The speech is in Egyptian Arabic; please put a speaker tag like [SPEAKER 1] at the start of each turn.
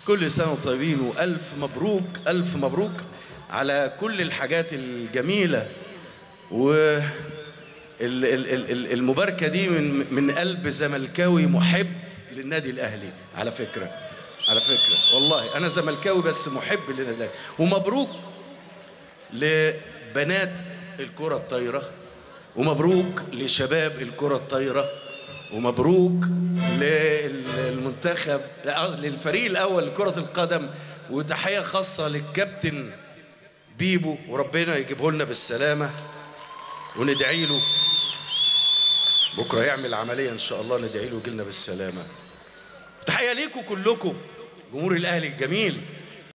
[SPEAKER 1] كل سنة وانتم طيبين وألف مبروك ألف مبروك على كل الحاجات الجميلة و ال- ال- ال- ال- المباركة دي من من قلب زملكاوي محب للنادي الأهلي على فكرة على فكرة والله أنا زملكاوي بس محب للنادي الأهلي ومبروك لبنات الكرة الطايرة ومبروك لشباب الكرة الطايرة ومبروك للمنتخب لا، للفريق الأول لكرة القدم وتحية خاصة للكابتن بيبو وربنا يجيبه لنا بالسلامة وندعي له بكرة يعمل عملية إن شاء الله ندعي له يجي لنا بالسلامة تحية ليكم كلكم جمهور الأهلي الجميل